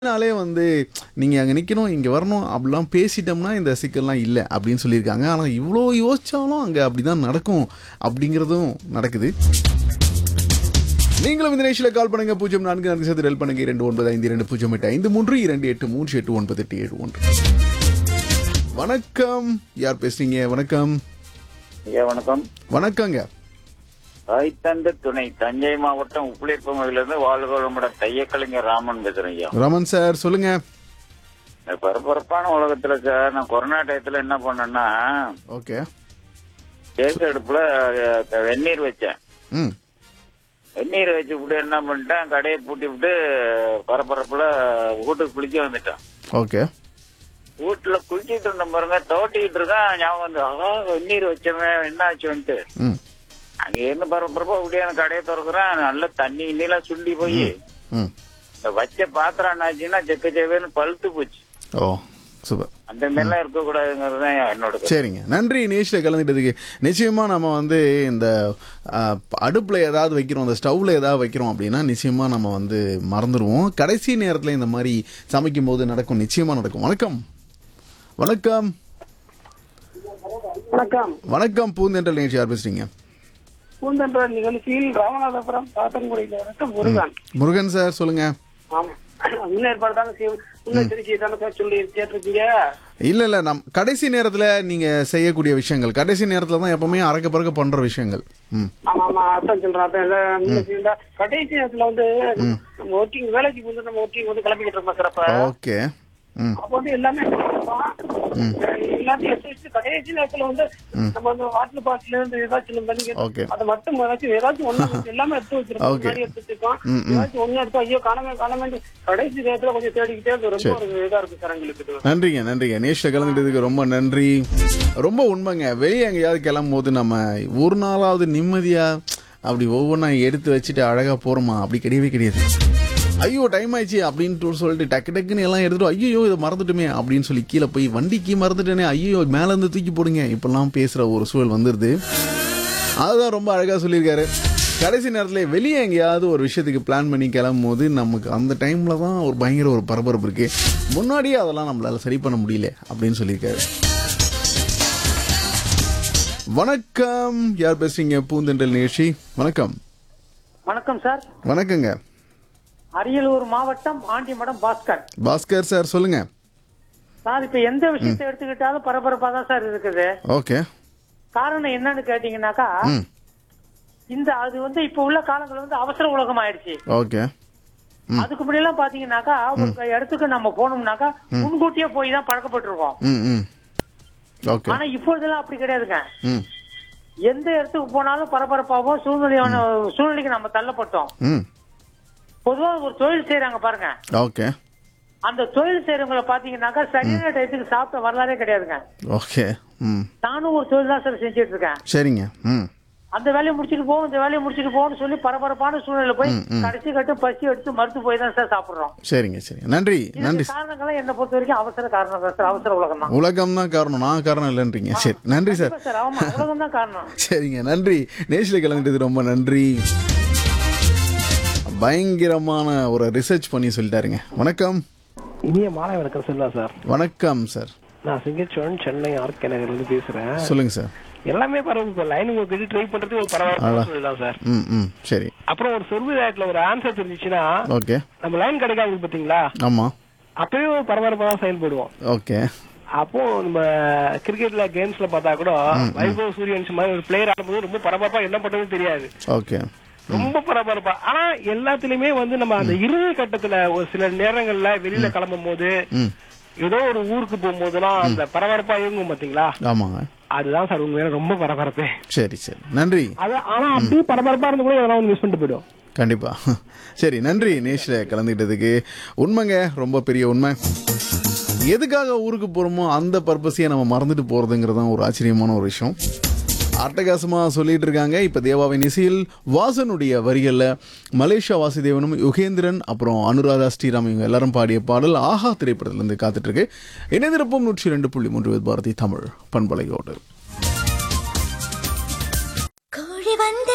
நாளே வந்து நீங்கள் அங்கே நிற்கணும் இங்கே வரணும் அப்படிலாம் பேசிட்டோம்னா இந்த சிக்கல்லாம் இல்லை அப்படின்னு சொல்லியிருக்காங்க ஆனால் இவ்வளோ யோசிச்சாலும் அங்கே அப்படி தான் நடக்கும் அப்படிங்கிறதும் நடக்குது நீங்களும் இந்த நிகழ்ச்சியில் கால் பண்ணுங்க பூஜ்ஜியம் நான்கு நான்கு சதுர ஹெல்ப் பண்ணுங்க இரண்டு ஒன்பது ஐந்து இரண்டு பூஜ்ஜியம் எட்டு ஐந்து மூன்று இரண்டு எட்டு மூன்று எட்டு ஒன்பது எட்டு ஏழு ஒன்று வணக்கம் யார் பேசுறீங்க வணக்கம் ஐயா வணக்கம் வணக்கங்க தாய்த்தந்த துணை தஞ்சை மாவட்டம் உப்புளிப்பமையிலிருந்து வாழ்கோளமுட தையக்கலைஞர் ராமன் பேசுறேன் ஐயா ரமன் சார் சொல்லுங்க இந்த பரபரப்பான உலகத்துல சார் நான் கொரோனா டயத்துல என்ன பண்ணேன்னா ஓகே கேஸ் அடுப்புல அஹ், வெந்நீர் வச்சேன் ம் வெந்நீர் வச்சு விட்டு என்ன பண்ணிட்டேன் கடையை பூட்டி விட்டு பரபரப்புல வீட்டுக்கு குளிக்க வந்துட்டேன் ஓகே வீட்டுல குளிச்சிட்டு இருந்த பாருங்க தோட்டிக்கிட்டு இருக்கேன் ஞாபகம் வந்து ஆஹா வெந்நீர் வச்சவன் என்ன ஆச்சுன்ட்டு ம் அங்க இருந்து பரபரப்பா அப்படியே அந்த கடையை திறக்கிறேன் நல்ல தண்ணி இன்னிலாம் சுண்டி போய் ம் இந்த வச்ச பாத்திரம் என்னாச்சுன்னா செக்க செவேன்னு பழுத்து போச்சு ஓ சூப்பர் அந்த மாதிரிலாம் இருக்கக்கூடாதுங்கிறது தான் என்னோட கருத்து. சரிங்க நன்றி நேஷில் கலந்துட்டதுக்கு நிச்சயமா நம்ம வந்து இந்த அடுப்பில் ஏதாவது வைக்கிறோம் அந்த ஸ்டவ்ல ஏதாவது வைக்கிறோம் அப்படின்னா நிச்சயமா நம்ம வந்து மறந்துடுவோம் கடைசி நேரத்தில் இந்த மாதிரி சமைக்கும் போது நடக்கும் நிச்சயமா நடக்கும் வணக்கம் வணக்கம் வணக்கம் வணக்கம் பூந்தென்றல் நிகழ்ச்சி யார் பேசுறீங்க பூந்தன்ற நிகழ்ச்சியில் ராமநாதபுரம் சாத்தன்குடியில் வரைக்கும் முருகன் முருகன் சார் சொல்லுங்க ஆமா முன்னேற்பாடு தானே செய்யும் முன்னெச்சரிக்கை தானே சார் சொல்லி கேட்டிருக்கீங்க இல்ல இல்ல நம் கடைசி நேரத்துல நீங்க செய்யக்கூடிய விஷயங்கள் கடைசி நேரத்துல தான் எப்பவுமே அறக்க பறக்க பண்ற விஷயங்கள் ம் ஆமா ஆமா அதான் சொல்றேன் அதான் இல்ல, முன்னெச்சரிக்கை இருந்தா கடைசி நேரத்துல வந்து நம்ம ஒர்க்கிங் வேலைக்கு வந்து நம்ம ஒர்க்கிங் வந்து கிளம்பிக்கிட்டு இருக்கோம் சார் அப்ப ஓகே ம் அப்ப வந்து எல்லாமே எல்லாத்தையும் எடுத்து வச்சு கடைசி நேரத்துல வந்து நம்ம வந்து வாட்டர் பாட்டில இருந்து ஏதாச்சும் பண்ணி ஓகே அதை மட்டும் ஏதாச்சும் ஏதாச்சும் ஒண்ணு எல்லாமே எடுத்து வச்சிருக்கோம் Okay. முன்னாடி எடுத்து வச்சிருக்கோம் ம், ம். ஏதாச்சும் ஒண்ணு எடுத்து ஐயோ காணமே காணமே கடைசி நேரத்துல கொஞ்சம் தேடிக்கிட்டே இருக்கு. ரொம்ப ஒரு இதா இருக்கு சார் எங்களுக்கு இது. நன்றிங்க நன்றிங்க நேஷில் கலந்துட்டதுக்கு ரொம்ப நன்றி ரொம்ப உண்மைங்க வெளியே எங்கேயாவது கிளம்பும் போது நம்ம ஒரு நாளாவது நிம்மதியா அப்படி ஒவ்வொன்றா எடுத்து வச்சுட்டு அழகா போறோமா அப்படி கிடையவே கிடையாது ஐயோ டைம் ஆயிடுச்சு அப்படின்னு சொல்லிட்டு டக்கு டக்குன்னு எல்லாம் எடுத்துட்டு ஐயோ இதை மறந்துட்டுமே அப்படின்னு சொல்லி கீழே போய் வண்டிக்கு மறந்துட்டேனே ஐயோ மேல இருந்து தூக்கி போடுங்க இப்பெல்லாம் பேசுற ஒரு சூழல் வந்துருது அதுதான் ரொம்ப அழகா சொல்லியிருக்காரு கடைசி நேரத்துல வெளியே எங்கேயாவது ஒரு விஷயத்துக்கு பிளான் பண்ணி கிளம்பும் போது நமக்கு அந்த டைம்ல தான் ஒரு பயங்கர ஒரு பரபரப்பு இருக்கு முன்னாடியே அதெல்லாம் நம்மளால சரி பண்ண முடியல அப்படின்னு சொல்லியிருக்காரு வணக்கம் யார் பேசுறீங்க பூந்தெண்டல் நிகழ்ச்சி வணக்கம் வணக்கம் சார் வணக்கங்க அரியலூர் மாவட்டம் ஆண்டிமடம் பாஸ்கர் பாஸ்கர் சார் சொல்லுங்க சார் இப்ப எந்த விஷயத்தை எடுத்துக்கிட்டாலும் பரபரப்பா தான் சார் இருக்குது ஓகே காரணம் என்னன்னு கேட்டீங்கன்னாக்கா ம் இந்த அது வந்து இப்ப உள்ள காலங்கள் வந்து அவசர உலகம் ஆயிடுச்சு ஓகே அதுக்கு முன்னாடி பாத்தீங்கன்னாக்கா ஒரு இடத்துக்கு நம்ம போனோம்னாக்கா முன்கூட்டியே போய் தான் பழக்கப்பட்டிருக்கோம் ம் ம் ஓகே ஆனா இப்பொழுதெல்லாம் அப்படி கிடையாதுங்க ம் எந்த இடத்துக்கு போனாலும் பரபரப்பாகவும் சூழ்நிலையான சூழ்நிலைக்கு நம்ம தள்ளப்பட்டோம் ம் பொதுவா ஒரு தொழில் செய்யறாங்க பாருங்க ஓகே அந்த தொழில் செய்யறவங்களை பாத்தீங்கன்னாக்கா சரியான டயத்துக்கு சாப்பிட்ட வரலாறே கிடையாதுங்க ஓகே ம் நானும் ஒரு தொழில் தான் சார் செஞ்சுட்டு இருக்கேன் சரிங்க ம் அந்த வேலையை முடிச்சிட்டு போவோம் இந்த வேலையை முடிச்சிட்டு போவோம்னு சொல்லி பரபரப்பான சூழ்நிலை போய் கடைசி கட்டும் பசி எடுத்து மறுத்து போய் தான் சார் சாப்பிடுறோம் சரிங்க சரிங்க நன்றி நன்றி இதுக்கு காரணங்கள்லாம் என்ன பொறுத்த வரைக்கும் அவசர காரணம் தான் சார் அவசர உலகம் தான் உலகம் தான் காரணம் நான் காரணம் இல்லைன்றீங்க சரி நன்றி சார் சார் ஆமா உலகம் தான் காரணம் சரிங்க நன்றி நேஷில் கலந்துட்டது ரொம்ப நன்றி பயங்கரமான ஒரு ரிசர்ச் பண்ணி சொல்லிட்டாருங்க வணக்கம் இனிய மாலை வணக்கம் செல்வா சார் வணக்கம் சார் நான் சிங்கச்சோழன் சென்னை ஆர்கே நகர்ல இருந்து பேசுறேன் சொல்லுங்க சார் எல்லாமே பரவாயில்ல இப்போ லைன் உங்களுக்கு ட்ரை பண்றது ஒரு பரவாயில்ல சொல்லலாம் சார் ம் ம் சரி அப்புறம் ஒரு சொர்விதாயத்துல ஒரு ஆன்சர் தெரிஞ்சுச்சுன்னா ஓகே நம்ம லைன் கிடைக்காது பாத்தீங்களா ஆமாம் அப்பவே ஒரு பரபரப்பா தான் செயல்படுவோம் ஓகே அப்போ நம்ம கிரிக்கெட்ல கேம்ஸ்ல பார்த்தா கூட வைபவ் சூரியன்ஸ் மாதிரி ஒரு பிளேயர் ஆடும்போது ரொம்ப பரபரப்பா என்ன பண்றதுன்னு தெரியாது ஓகே ரொம்ப பரபரப்பா ஆனா எல்லாத்துலயுமே வந்து நம்ம அந்த இறுதி கட்டத்துல ஒரு சில நேரங்கள்ல வெளியில கிளம்பும் போது ம் ஏதோ ஒரு ஊருக்கு போகும்போதெல்லாம் அந்த பரபரப்பா இயங்கும் பாத்தீங்களா ஆமாங்க அதுதான் சார் உண்மையான ரொம்ப பரபரப்பே சரி சரி நன்றி அது ஆனா அப்படியே பரபரப்பா இருந்து கூட இதெல்லாம் வந்து மிஸ் பண்ணிட்டு போயிடும் கண்டிப்பா சரி நன்றி நேஷில் கலந்துக்கிட்டதுக்கு உண்மைங்க ரொம்ப பெரிய உண்மை எதுக்காக ஊருக்கு போகிறோமோ அந்த பர்பஸையே நம்ம மறந்துட்டு போகிறதுங்கிறது தான் ஒரு ஆச்சரியமான ஒரு விஷயம் அட்டகாசமாக சொல்லிட்டு இருக்காங்க இப்போ தேவாவின் இசையில் வாசனுடைய வரிகளில் மலேசியா வாசுதேவனும் யுகேந்திரன் அப்புறம் அனுராதா ஸ்ரீராம் இவங்க எல்லாரும் பாடிய பாடல் ஆஹா திரைப்படத்திலிருந்து காத்துட்ருக்கு இணைந்திருப்போம் நூற்றி ரெண்டு புள்ளி மூன்று பாரதி தமிழ் பண்பலையோடு கோழி வந்து